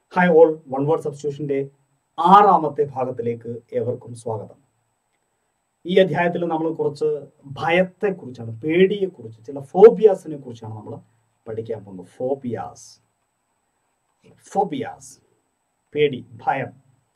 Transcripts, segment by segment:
hi all one word സബ്സ്റ്റിറ്റ്യൂഷന്റെ ആറാമത്തെ ഭാഗത്തിലേക്ക് ഏവർക്കും സ്വാഗതം ഈ അധ്യായത്തിൽ നമ്മൾ കുറച്ച് ഭയത്തെക്കുറിച്ചാണ് പേടിയെക്കുറിച്ച് ചില ഫോബിയാസിനെ കുറിച്ചാണ് നമ്മൾ പഠിക്കാൻ പോകുന്നത് ഫോബിയാസ് ഫോബിയാസ് പേടി ഭയം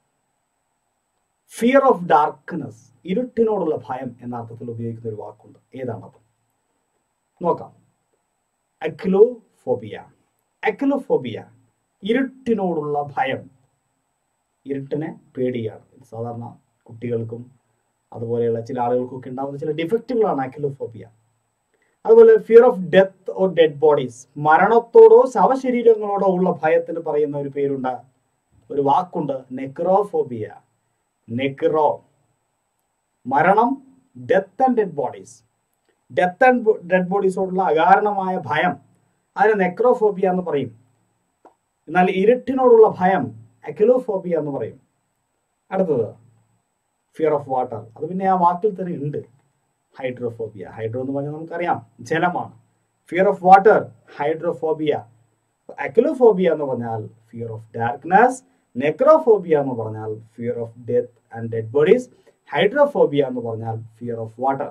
ഫിയർ ഓഫ് ഡാർക്ക്നെസ് ഇരുട്ടിനോടുള്ള ഭയം എന്ന അർത്ഥത്തിൽ ഉപയോഗിക്കുന്ന ഒരു വാക്കുണ്ട് ഏതാണത് നോക്കാം അക്ലോഫോബിയ അക്ലോഫോബിയ ഇരുട്ടിനോടുള്ള ഭയം ഇരുട്ടിനെ പേടിയാണ് സാധാരണ കുട്ടികൾക്കും അതുപോലെയുള്ള ചില ആളുകൾക്കൊക്കെ ഉണ്ടാകുന്ന ചില ഡിഫക്റ്റുകളാണ് അക്ലോഫോബിയ അതുപോലെ fear of death or dead bodies മരണത്തോടോ ശവശരീരങ്ങളോടോ ഉള്ള ഭയത്തിന് പറയുന്ന ഒരു പേരുണ്ട് ഒരു വാക്കുണ്ട് നെക്രോഫോബിയ നെക്രോ മരണം death and dead bodies death and dead ബോഡീസോടുള്ള അകാരണമായ ഭയം അതിന് നെക്രോഫോബിയ എന്ന് പറയും എന്നാൽ ഇരുട്ടിനോടുള്ള ഭയം അക്കലോഫോബിയ എന്ന് പറയും അടുത്തത് ഫിയർ ഓഫ് വാട്ടർ അത് പിന്നെ ആ വാക്കിൽ തന്നെ ഉണ്ട് ഹൈഡ്രോഫോബിയ ഹൈഡ്രോ എന്ന് പറഞ്ഞാൽ നമുക്കറിയാം ജലമാണ് fear of water hydrophobia achluophobia എന്ന് പറഞ്ഞാൽ ഫിയർ ഓഫ് ഡാർക്ക്നെസ് നെക്രോഫോബിയ എന്ന് പറഞ്ഞാൽ fear of death and dead bodies hydrophobia എന്ന് പറഞ്ഞാൽ fear of water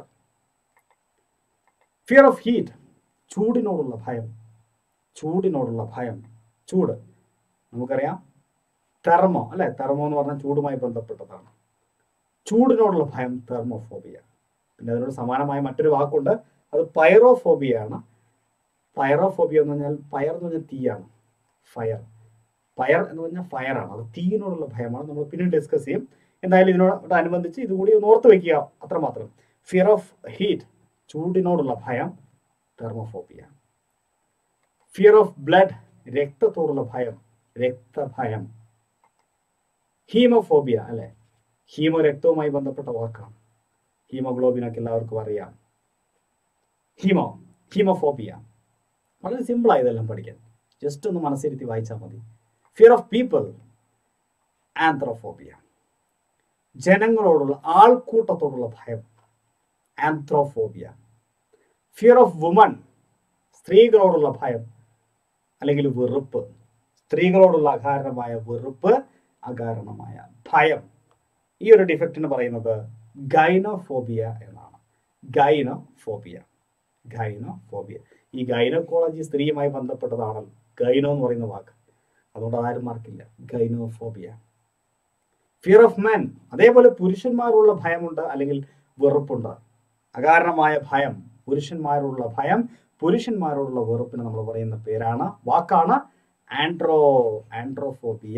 fear of heat ചൂടിനോടുള്ള ഭയം ചൂടിനോടുള്ള ഭയം ചൂട് നമുക്കറിയാം തെർമോ അല്ലെ തെർമോ എന്ന് പറഞ്ഞാൽ ചൂടുമായി ബന്ധപ്പെട്ടതാണ് ചൂടിനോടുള്ള ഭയം തെർമോഫോബിയ പിന്നെ അതിനോട് സമാനമായ മറ്റൊരു വാക്കുണ്ട് അത് പൈറോഫോബിയ ആണ് പൈറോഫോബിയ എന്ന് പറഞ്ഞാൽ പയർ എന്ന് പറഞ്ഞാൽ തീയാണ് ഫയർ ഫയർ എന്ന് പറഞ്ഞാൽ ഫയറാണ് അത് തീയിനോടുള്ള ഭയമാണ് നമ്മൾ പിന്നീട് ഡിസ്കസ് ചെയ്യും എന്തായാലും ഇതിനോട് അനുബന്ധിച്ച് ഇതുകൂടി ഒന്ന് ഓർത്ത് വെക്കുക അത്രമാത്രം ഫിയർ ഓഫ് ഹീറ്റ് ചൂടിനോടുള്ള ഭയം തെർമോഫോബിയ ഫിയർ ഓഫ് ബ്ലഡ് രക്തത്തോടുള്ള ഭയം രക്തഭയം ഹീമോഫോബിയ അല്ലെ ഹീമോ രക്തവുമായി ബന്ധപ്പെട്ട വാക്കാണ് ഹീമോഗ്ലോബിനൊക്കെ എല്ലാവർക്കും അറിയാം ഹീമോ ഹീമോഫോബിയ വളരെ സിമ്പിളായി ഇതെല്ലാം പഠിക്കാൻ ജസ്റ്റ് ഒന്ന് മനസ്സിരുത്തി വായിച്ചാൽ മതി ഫിയർ ഓഫ് പീപ്പിൾ ആന്ത്രോഫോബിയ ജനങ്ങളോടുള്ള ആൾക്കൂട്ടത്തോടുള്ള ഭയം ആന്ത്രോഫോബിയ ഫിയർ ഓഫ് വുമൺ സ്ത്രീകളോടുള്ള ഭയം അല്ലെങ്കിൽ വെറുപ്പ് സ്ത്രീകളോടുള്ള അകാരണമായ വെറുപ്പ് അകാരണമായ ഭയം ഈ ഒരു ഡിഫക്റ്റിന് പറയുന്നത് ഗൈനോഫോബിയ എന്നാണ് ഗൈനോഫോബിയ ഗൈനോഫോബിയ ഈ ഗൈനക്കോളജി സ്ത്രീയുമായി ബന്ധപ്പെട്ടതാണല്ലോ ഗൈനോ എന്ന് പറയുന്ന വാക്ക് അതുകൊണ്ട് അതാരും മാർക്കില്ല ഗൈനോഫോബിയ ഫിയർ ഓഫ് മെൻ അതേപോലെ പുരുഷന്മാരുള്ള ഭയമുണ്ട് അല്ലെങ്കിൽ വെറുപ്പുണ്ട് അകാരണമായ ഭയം പുരുഷന്മാരുള്ള ഭയം പുരുഷന്മാരോടുള്ള വെറുപ്പിന് നമ്മൾ പറയുന്ന പേരാണ് വാക്കാണ് ആൻഡ്രോ ആൻഡ്രോഫോബിയ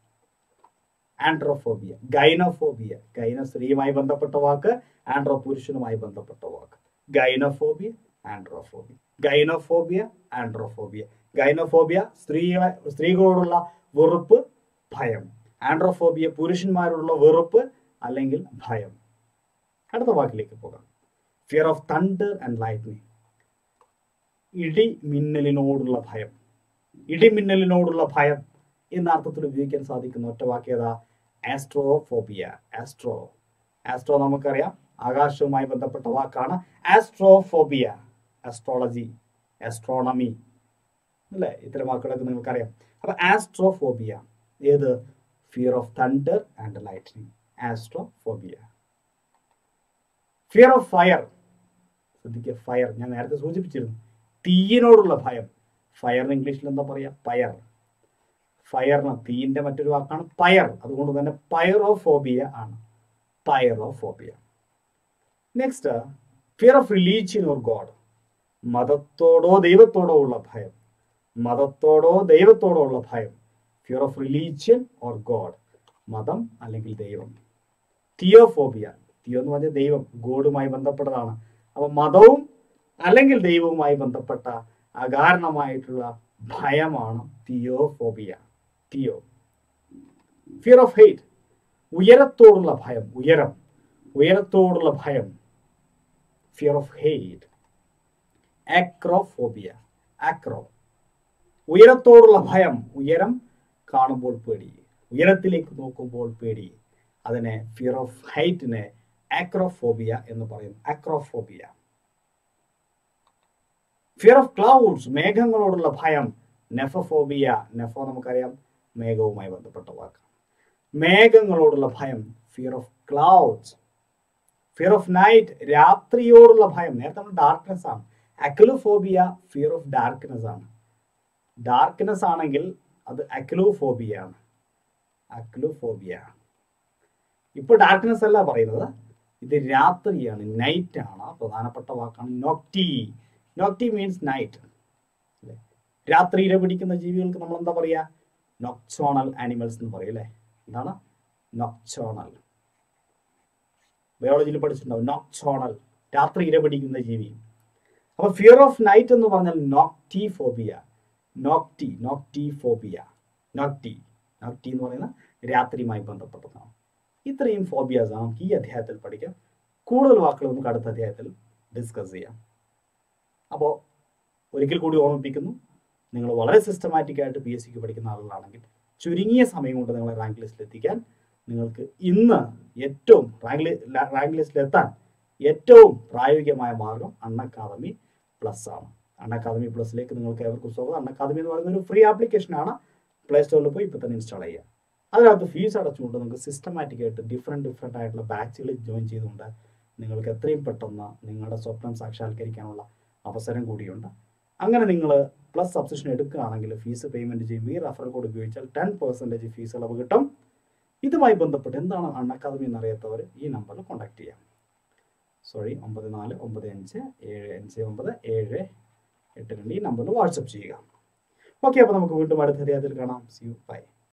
ആൻഡ്രോഫോബിയ ഗൈനോഫോബിയ ഗൈന സ്ത്രീയുമായി ബന്ധപ്പെട്ട വാക്ക് ആൻഡ്രോ പുരുഷനുമായി ബന്ധപ്പെട്ട വാക്ക് ഗൈനോഫോബിയ ആൻഡ്രോഫോബിയ ഗൈനോഫോബിയ ആൻഡ്രോഫോബിയ ഗൈനോഫോബിയ സ്ത്രീകളെ സ്ത്രീകളോടുള്ള വെറുപ്പ് ഭയം ആൻഡ്രോഫോബിയ പുരുഷന്മാരോടുള്ള വെറുപ്പ് അല്ലെങ്കിൽ ഭയം അടുത്ത വാക്കിലേക്ക് പോകാം fear of thunder and lightning ഇടി മിന്നലിനോടുള്ള ഭയം ഇടിമിന്നലിനോടുള്ള ഭയം എന്ന അർത്ഥത്തിൽ ഉപയോഗിക്കാൻ സാധിക്കുന്ന ഒറ്റ വാക്യത ആസ്ട്രോഫോബിയ ആസ്ട്രോ ആസ്ട്രോ നമുക്കറിയാം ആകാശവുമായി ബന്ധപ്പെട്ട വാക്കാണ് ആസ്ട്രോഫോബിയ ആസ്ട്രോളജി ആസ്ട്രോണമി അല്ലേ ഇത്തരം വാക്കുകളൊക്കെ നിങ്ങൾക്കറിയാം അപ്പൊ ആസ്ട്രോഫോബിയ ഏത് fear of thunder and lightning astrophobia fear of fire ശ്രദ്ധിക്കുക ഫയർ ഞാൻ നേരത്തെ സൂചിപ്പിച്ചിരുന്നു തീയിനോടുള്ള ഭയം ഫയറിന് ഇംഗ്ലീഷിൽ എന്താ പറയാ പയർ ഫയറിന് തീയിന്റെ മറ്റൊരു വാക്കാണ് പയർ അതുകൊണ്ട് തന്നെ പയറോഫോബിയ ആണ് pyrophobia next fear of religion or god മതത്തോടോ ദൈവത്തോടോ ഉള്ള ഭയം മതത്തോടോ ദൈവത്തോടോ ഉള്ള ഭയം fear of religion or god മതം അല്ലെങ്കിൽ ദൈവം തിയോഫോബിയ തിയോ എന്ന് പറഞ്ഞാൽ ദൈവം ഗോഡുമായി ബന്ധപ്പെട്ടതാണ് അപ്പൊ മതവും അല്ലെങ്കിൽ ദൈവവുമായി ബന്ധപ്പെട്ട അകാരണമായിട്ടുള്ള ഭയമാണ് theophobia theo fear of height ഉയരത്തോടുള്ള ഭയം ഉയരം ഉയരത്തോടുള്ള ഭയം fear of height acrophobia acro ഉയരത്തോടുള്ള ഭയം ഉയരം കാണുമ്പോൾ പേടി ഉയരത്തിലേക്ക് നോക്കുമ്പോൾ പേടി അതിനെ ഫിയർ ഓഫ് ഹൈറ്റിനെ ആക്രോഫോബിയ എന്ന് പറയും ആക്രോഫോബിയ ഫിയർ ഓഫ് ക്ലൗഡ്സ് മേഘങ്ങളോടുള്ള ഭയം നെഫോഫോബിയ നെഫോ നമുക്കറിയാം മേഘവുമായി ബന്ധപ്പെട്ട വാക്കാണ് മേഘങ്ങളോടുള്ള ഭയം fear of clouds fear of night രാത്രിയോടുള്ള ഭയം നേരത്തെ നമ്മൾ ഡാർക്ക്നെസ് ആണ് അക്ലോഫോബിയ ഫിയർ ഓഫ് ഡാർക്ക്നെസ് ആണ് ഡാർക്ക്നെസ് ആണെങ്കിൽ അത് അക്ലോഫോബിയ ആണ് അക്ലോഫോബിയ ഇപ്പോൾ ഡാർക്ക്നെസ് അല്ല പറയുന്നത് ഇത് രാത്രിയാണ് നൈറ്റ് ആണ് പ്രധാനപ്പെട്ട വാക്കാണ് നോക്ടി നോക്ടി മീൻസ് നൈറ്റ് അല്ലേ രാത്രി ഇരപിടിക്കുന്ന ജീവികൾക്ക് നമ്മൾ എന്താ പറയുക നൊക്ചോണൽ ആനിമൽസ് എന്ന് പറയും അല്ലേ എന്താണ് നൊക്ചോണൽ ബയോളജിയിൽ പഠിച്ചിട്ടുണ്ടാവും നോക്ചോണൽ രാത്രി ഇരപിടിക്കുന്ന ജീവി അപ്പൊ ഫിയർ ഓഫ് നൈറ്റ് എന്ന് പറഞ്ഞാൽ നോക്ടി ഫോബിയ നോക്ടി നോക്ടി ഫോബിയ നോക്ടി നോക്ടി എന്ന് പറയുന്ന രാത്രിയുമായി ബന്ധപ്പെട്ടതാണ് ഇത്രയും ഫോബിയാസ് ആണ് നമുക്ക് ഈ അധ്യായത്തിൽ പഠിക്കാം കൂടുതൽ വാക്കുകൾ നമുക്ക് അടുത്ത അധ്യായത്തിൽ ഡിസ്കസ് ചെയ്യാം അപ്പോൾ ഒരിക്കൽ കൂടി ഓർമ്മിപ്പിക്കുന്നു നിങ്ങൾ വളരെ സിസ്റ്റമാറ്റിക് ആയിട്ട് പി എസ് സിക്ക് പഠിക്കുന്ന ആളുകളാണെങ്കിൽ ചുരുങ്ങിയ സമയം കൊണ്ട് നിങ്ങളെ റാങ്ക് ലിസ്റ്റിൽ എത്തിക്കാൻ നിങ്ങൾക്ക് ഇന്ന് ഏറ്റവും റാങ്ക് റാങ്ക് ലിസ്റ്റിൽ എത്താൻ ഏറ്റവും പ്രായോഗികമായ മാർഗം അൺ അക്കാദമി പ്ലസ് ആണ് അൺ അക്കാദമി പ്ലസിലേക്ക് നിങ്ങൾക്ക് ഏവർക്കും സ്വാഗതം അൺ അക്കാദമി എന്ന് പറയുന്ന ഒരു ഫ്രീ ആപ്ലിക്കേഷനാണ് പ്ലേ സ്റ്റോറിൽ പോയി ഇപ്പോൾ തന്നെ ഇൻസ്റ്റാൾ ചെയ്യുക അതിനകത്ത് ഫീസ് അടച്ചുകൊണ്ട് നിങ്ങൾക്ക് സിസ്റ്റമാറ്റിക് ആയിട്ട് ഡിഫറെൻറ്റ് ഡിഫറെൻ്റ് ആയിട്ടുള്ള ബാച്ചുകളിൽ ജോയിൻ ചെയ്തുകൊണ്ട് നിങ്ങൾക്ക് എത്രയും പെട്ടെന്ന് നിങ്ങളുടെ സ്വപ്നം സാക്ഷാത്കരിക്കാനുള്ള അവസരം കൂടിയുണ്ട് അങ്ങനെ നിങ്ങൾ പ്ലസ് സബ്സ്ക്രിപ്ഷൻ എടുക്കുകയാണെങ്കിൽ ഫീസ് പേയ്മെൻറ്റ് ചെയ്യുമ്പോൾ ഈ റെഫറൽ കോഡ് ഉപയോഗിച്ചാൽ ടെൻ പെർസെൻറ്റേജ് ഫീസ് ഇളവ് കിട്ടും ഇതുമായി ബന്ധപ്പെട്ട് എന്താണ് അൺ അക്കാദമി എന്നറിയാത്തവർ ഈ നമ്പറിൽ കോൺടാക്ട് ചെയ്യാം സോറി ഒമ്പത് നാല് ഒമ്പത് അഞ്ച് ഏഴ് അഞ്ച് ഒമ്പത് ഏഴ് എട്ട് രണ്ട് ഈ നമ്പറിൽ വാട്സപ്പ് ചെയ്യുക ഓക്കെ അപ്പോൾ നമുക്ക് വീണ്ടും അടുത്ത അധ്യായത്തിൽ കാണാം സി യു ബൈ